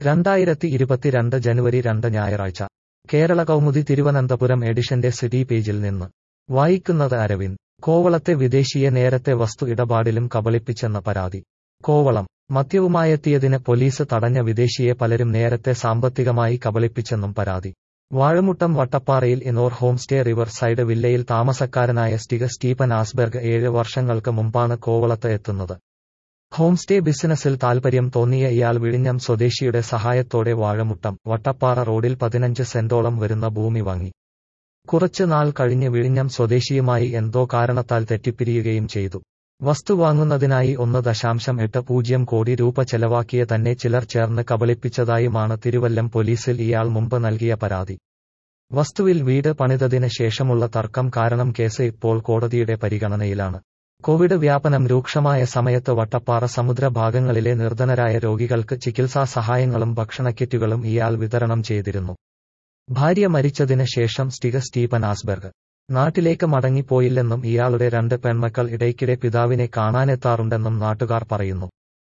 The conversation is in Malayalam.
രണ്ടായിരത്തി ഇരുപത്തിരണ്ട് ജനുവരി രണ്ട് ഞായറാഴ്ച കേരള കൗമുദി തിരുവനന്തപുരം എഡിഷന്റെ സിറ്റി പേജിൽ നിന്ന് വായിക്കുന്നത് അരവിന്ദ് കോവളത്തെ വിദേശിയെ നേരത്തെ വസ്തു ഇടപാടിലും കബളിപ്പിച്ചെന്ന പരാതി കോവളം മദ്യവുമായെത്തിയതിന് പോലീസ് തടഞ്ഞ വിദേശിയെ പലരും നേരത്തെ സാമ്പത്തികമായി കബളിപ്പിച്ചെന്നും പരാതി വാഴമുട്ടം വട്ടപ്പാറയിൽ ഇനോർ ഹോംസ്റ്റേ റിവർ സൈഡ് വില്ലയിൽ താമസക്കാരനായ സ്റ്റിഗ സ്റ്റീഫൻ ആസ്ബെർഗ് ഏഴ് വർഷങ്ങൾക്ക് മുമ്പാണ് കോവളത്ത് എത്തുന്നത് ഹോംസ്റ്റേ ബിസിനസ്സിൽ താൽപര്യം തോന്നിയ ഇയാൾ വിഴിഞ്ഞം സ്വദേശിയുടെ സഹായത്തോടെ വാഴമുട്ടം വട്ടപ്പാറ റോഡിൽ പതിനഞ്ച് സെന്റോളം വരുന്ന ഭൂമി വാങ്ങി കുറച്ച് നാൾ കഴിഞ്ഞ് വിഴിഞ്ഞം സ്വദേശിയുമായി എന്തോ കാരണത്താൽ തെറ്റിപ്പിരിയുകയും ചെയ്തു വസ്തു വാങ്ങുന്നതിനായി ഒന്ന് ദശാംശം എട്ട് പൂജ്യം കോടി രൂപ ചെലവാക്കിയ തന്നെ ചിലർ ചേർന്ന് കബളിപ്പിച്ചതായുമാണ് തിരുവല്ലം പോലീസിൽ ഇയാൾ മുമ്പ് നൽകിയ പരാതി വസ്തുവിൽ വീട് പണിതതിന് ശേഷമുള്ള തർക്കം കാരണം കേസ് ഇപ്പോൾ കോടതിയുടെ പരിഗണനയിലാണ് കോവിഡ് വ്യാപനം രൂക്ഷമായ സമയത്ത് വട്ടപ്പാറ സമുദ്രഭാഗങ്ങളിലെ നിർധനരായ രോഗികൾക്ക് ചികിത്സാ സഹായങ്ങളും ഭക്ഷണക്കിറ്റുകളും ഇയാൾ വിതരണം ചെയ്തിരുന്നു ഭാര്യ മരിച്ചതിന് ശേഷം സ്റ്റിഗ സ്റ്റീഫൻ ആസ്ബെർഗ് നാട്ടിലേക്ക് മടങ്ങിപ്പോയില്ലെന്നും ഇയാളുടെ രണ്ട് പെൺമക്കൾ ഇടയ്ക്കിടെ പിതാവിനെ കാണാനെത്താറുണ്ടെന്നും നാട്ടുകാർ പറയുന്നു